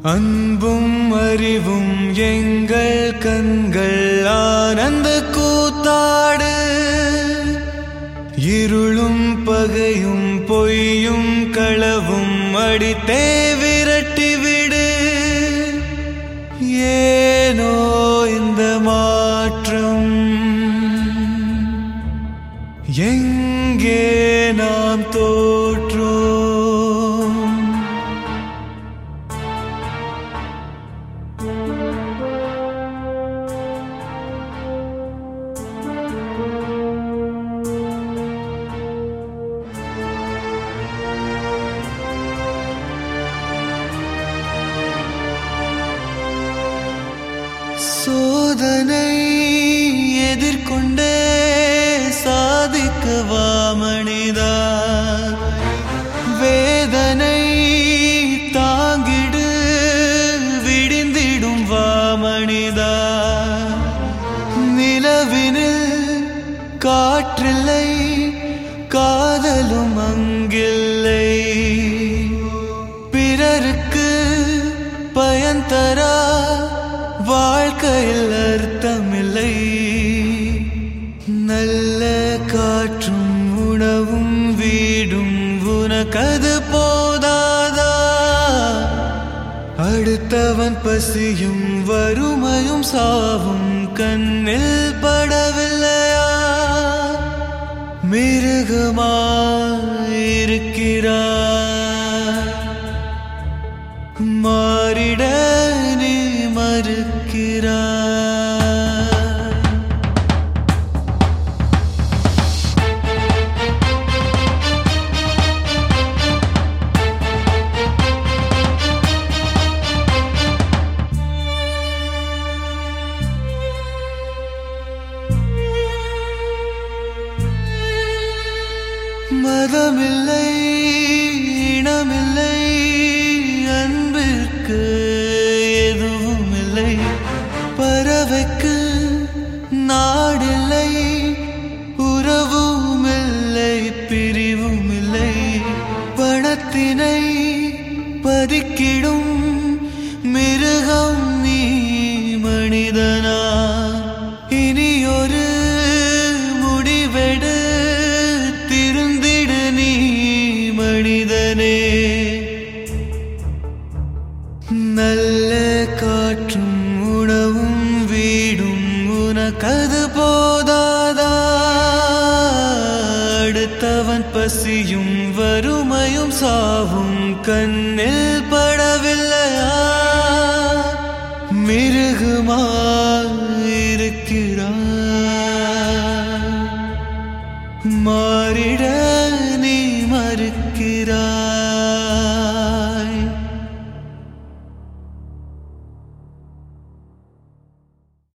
அன்பும் அறிவும் எங்கள் கண்கள் ஆனந்த கூத்தாடு இருளும் பகையும் பொய்யும் களவும் அடித்தே விரட்டிவிடு ஏனோ இந்த மாற்றம் எங்கே நாம் தோற்றோம் சோதனை எதிர்கொண்டே சாதிக்கவா மனிதா வேதனை தாங்கிடு விடிந்திடும் வா மனிதா நிலவினில் காற்றில்லை காதலும் அங்கில்லை பிறருக்கு பயன் தரா வாழ்க்கையில் அர்த்தமில்லை நல்ல காற்றும் உணவும் வீடும் உனக்கது போதாதா அடுத்தவன் பசியும் வறுமையும் சாவும் கண்ணில் படவில்லையா மிருகமாயிருக்கிறார் மாறிட நீ மறுக்கிறாய் மதமில்லை இனமில்லை அன்பிற்கு எதுவும் இல்லை பறவைக்கு நாடில்லை உறவும் இல்லை பிரிவும் இல்லை பணத்தினை பதிக்கிடும் மிருகம் நீ மனிதனா இனியொரு முடிவெடு திருந்திடு நீ மனிதனே நல்ல காற்றும் உணவும் வீடும் உனக்கது போதாதா அடுத்தவன் பசியும் வறுமையும் சாவும் கண்ணில் படவில்லையா மிருகுமா